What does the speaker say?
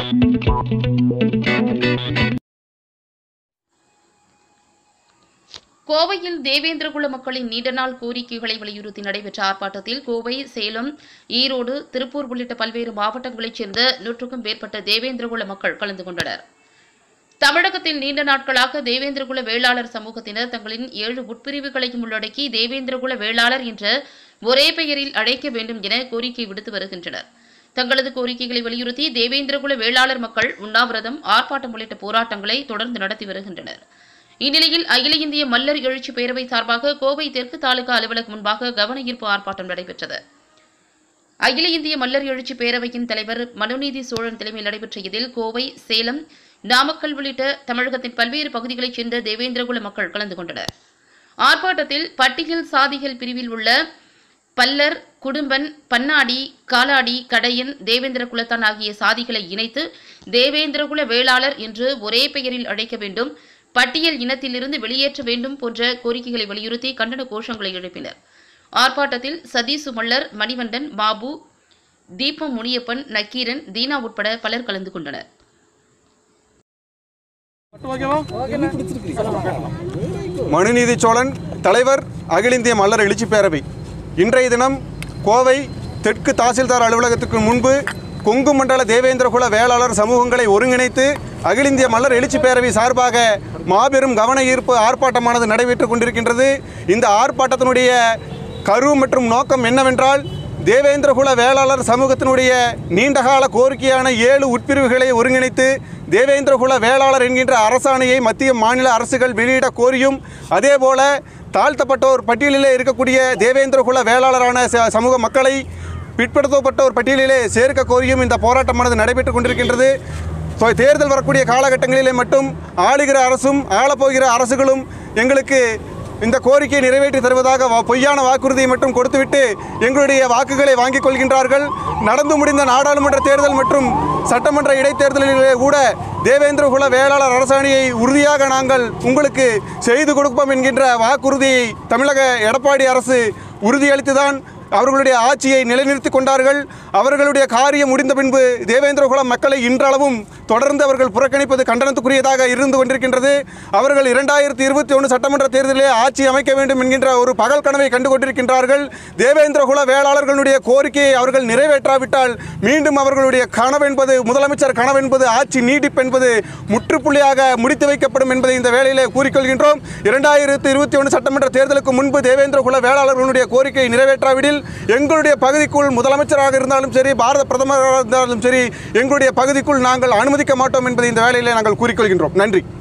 கோவையில் தேவேந்திரகுல மக்களின் நீண்ட நாள் கோரிக்கைகளை வலியுறுத்தி நடைபெற்ற ஆர்ப்பாட்டத்தில் கோவை சேலம் ஈரோடு திருப்பூர் உள்ளிட்ட பல்வேறு மாவட்டங்களைச் சேர்ந்த நூற்றுக்கும் மேற்பட்ட தேவேந்திரகுல மக்கள் கலந்து கொண்டனர் தமிழகத்தில் நீண்ட நாட்களாக தேவேந்திரகுல வேளாளர் சமூகத்தினர் தங்களின் ஏழு உட்பிரிவுகளையும் உள்ளடக்கி தேவேந்திரகுல வேளாளர் என்ற ஒரே பெயரில் அழைக்க வேண்டும் என கோரிக்கை விடுத்து வருகின்றனர் தங்களது கோரிக்கைகளை வலியுறுத்தி தேவேந்திரகுல வேளாளர் மக்கள் உண்ணாவிரதம் ஆர்ப்பாட்டம் உள்ளிட்ட போராட்டங்களை தொடர்ந்து நடத்தி வருகின்றனர் இந்நிலையில் அகில இந்திய மல்லர் எழுச்சி பேரவை சார்பாக கோவை தெற்கு தாலுகா அலுவலகம் முன்பாக கவன ஈர்ப்பு ஆர்ப்பாட்டம் நடைபெற்றது அகில இந்திய மல்லர் எழுச்சி பேரவையின் தலைவர் மனுநீதி சோழன் தலைமையில் நடைபெற்ற இதில் கோவை சேலம் நாமக்கல் உள்ளிட்ட தமிழகத்தின் பல்வேறு பகுதிகளைச் சேர்ந்த தேவேந்திரகுல மக்கள் கலந்து கொண்டனர் ஆர்ப்பாட்டத்தில் பட்டியல் சாதிகள் பிரிவில் உள்ள பல்லர் குடும்பன் பன்னாடி காலாடி கடையன் தேவேந்திர குலத்தான் ஆகிய சாதிகளை இணைத்து தேவேந்திரகுல வேளாளர் என்று ஒரே பெயரில் அழைக்க வேண்டும் பட்டியல் இனத்திலிருந்து வெளியேற்ற வேண்டும் போன்ற கோரிக்கைகளை வலியுறுத்தி கண்டன கோஷங்களை எழுப்பினர் ஆர்ப்பாட்டத்தில் சதீசு மல்லர் மணிவண்டன் பாபு தீபம் முனியப்பன் நக்கீரன் தீனா உட்பட பலர் கலந்து கொண்டனர் மனுநீதி சோழன் தலைவர் அகில இந்திய மல்லர் எழுச்சி பேரவை இன்றைய தினம் கோவை தெற்கு தாசில்தார் அலுவலகத்துக்கு முன்பு கொங்கு மண்டல தேவேந்திரகுல வேளாளர் சமூகங்களை ஒருங்கிணைத்து அகில இந்திய மல்லர் எழுச்சி பேரவை சார்பாக மாபெரும் கவன ஈர்ப்பு ஆர்ப்பாட்டமானது நடைபெற்றுக் கொண்டிருக்கின்றது இந்த ஆர்ப்பாட்டத்தினுடைய கரு மற்றும் நோக்கம் என்னவென்றால் தேவேந்திரகுல வேளாளர் சமூகத்தினுடைய நீண்டகால கோரிக்கையான ஏழு உட்பிரிவுகளை ஒருங்கிணைத்து தேவேந்திரகுல வேளாளர் என்கின்ற அரசாணையை மத்திய மாநில அரசுகள் வெளியிட கோரியும் அதேபோல தாழ்த்தப்பட்டோர் பட்டியலிலே இருக்கக்கூடிய தேவேந்திரகுல வேளாளரான ச- சமூக மக்களை பிற்படுத்தப்பட்டோர் பட்டியலிலே சேர்க்க கோரியும் இந்த போராட்டமானது நடைபெற்றுக் கொண்டிருக்கின்றது இப்போ தேர்தல் வரக்கூடிய காலகட்டங்களிலே மட்டும் ஆளுகிற அரசும் ஆளப்போகிற அரசுகளும் எங்களுக்கு இந்த கோரிக்கையை நிறைவேற்றி தருவதாக வா- பொய்யான வாக்குறுதியை மட்டும் கொடுத்துவிட்டு எங்களுடைய வாக்குகளை வாங்கிக் கொள்கின்றார்கள் நடந்து முடிந்த நாடாளுமன்ற தேர்தல் மற்றும் சட்டமன்ற இடைத்தேர்தலிலே கூட தேவேந்திரகுல வேளாளர் அரசாணையை உறுதியாக நாங்கள் உங்களுக்கு செய்து கொடுப்போம் என்கின்ற வாக்குறுதியை தமிழக எடப்பாடி அரசு உறுதியளித்துதான் அவர்களுடைய ஆட்சியை நிலைநிறுத்திக் கொண்டார்கள் அவர்களுடைய காரியம் முடிந்த பின்பு தேவேந்திரகுல மக்களை இன்றளவும் தொடர்ந்து அவர்கள் புறக்கணிப்பது கண்டனத்துக்குரியதாக இருந்து கொண்டிருக்கின்றது அவர்கள் இரண்டாயிரத்தி இருபத்தி ஒன்று சட்டமன்ற தேர்தலிலே ஆட்சி அமைக்க வேண்டும் என்கின்ற ஒரு பகல் கனவை கண்டு கொண்டிருக்கின்றார்கள் தேவேந்திரகுல வேளாளர்களுடைய கோரிக்கையை அவர்கள் நிறைவேற்றாவிட்டால் மீண்டும் அவர்களுடைய கனவென்பது முதலமைச்சர் கனவென்பது ஆட்சி நீடிப்பு என்பது முற்றுப்புள்ளியாக முடித்து வைக்கப்படும் என்பதை இந்த வேளையிலே கூறிக்கொள்கின்றோம் இரண்டாயிரத்தி இருபத்தி ஒன்று சட்டமன்ற தேர்தலுக்கு முன்பு தேவேந்திரகுல வேளாளர்களுடைய கோரிக்கை நிறைவேற்றாவிடில் எங்களுடைய பகுதிக்குள் முதலமைச்சராக இருந்தாலும் சரி பாரத பிரதமராக இருந்தாலும் சரி எங்களுடைய பகுதிக்குள் நாங்கள் அனுமதிக்க மாட்டோம் என்பதை இந்த வேளையிலே நாங்கள் கூறிக்கொள்கின்றோம் நன்றி